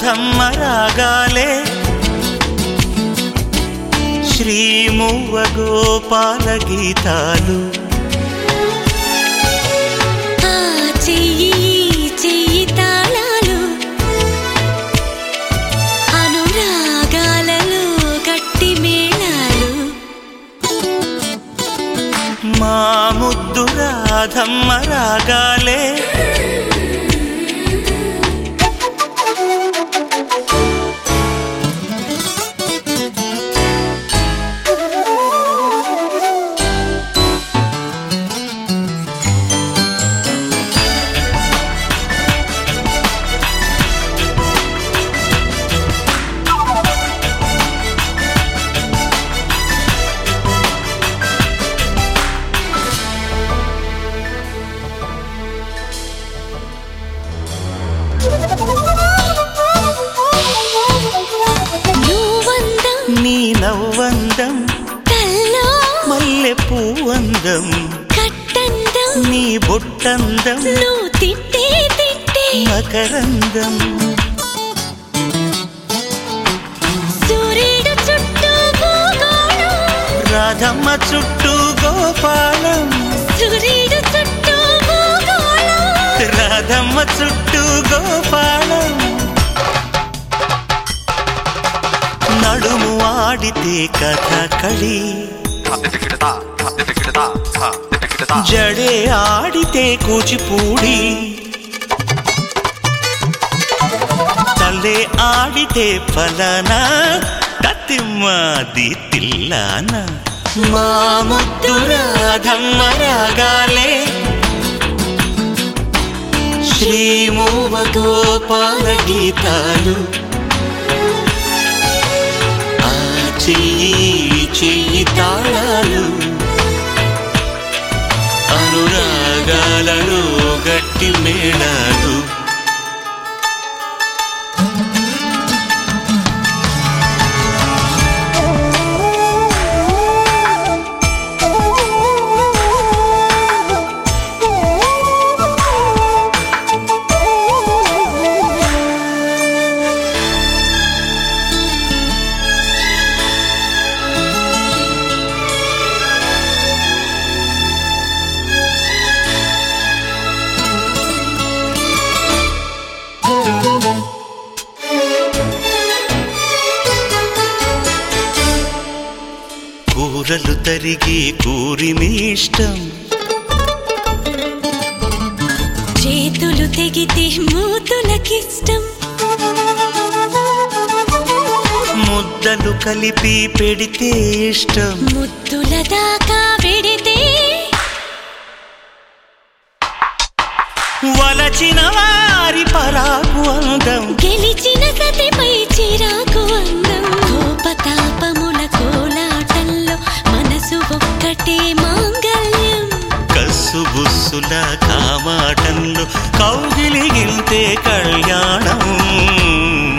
రాధమ్మ రాగాలే శ్రీమువ్వ గోపాల గీతాలు ఆ చెయ్యి చెయ్యి తాళాలు అనురాగాలలో గట్టి మేళాలు మా ముద్దు రాధమ్మ రాగాలే నువ్వందం నీ నవ్వందం కల్లో మల్లె పూవందం కట్టందం నీ బొట్టందం నువ్వు తిట్టే తిట్టే మకరందం సూర్యుడు చుట్టూ భూగోళం రాధమ్మ చుట్టూ గోపాలం సూర్యుడు చుట్టూ భూగోళం రాధమ్మ చుట్టూ గోపాలం నడుము ఆడితే కథ కళి జడే ఆడితే కూచిపూడి తలే ఆడితే ఫలానా కతిమ్మాది తిల్లాన మా ముద్దు రాధమ్మ రాగాలే శ్రీమూవ గోపాల గీతాలు ఆ చెయ్యి చెయ్యి తాళాలు అనురాగాలలో గట్టి మేళాలు కూరలు తరిగి కూరిమి ఇష్టం చేతులు తెగితే మూతులకిష్టం ముద్దలు కలిపి పెడితే ఇష్టం ముద్దుల దాకా వెడితే వలచిన వారి పరాకు అందం గెలిచిన సతిపై చిరాకు అందం కోపతాపముల కోలాటంలో మనసు ఒక్కటే మాంగల్యం కస్సు బుస్సుల కామాటంలో కౌగిలిగిల్తే కళ్యాణం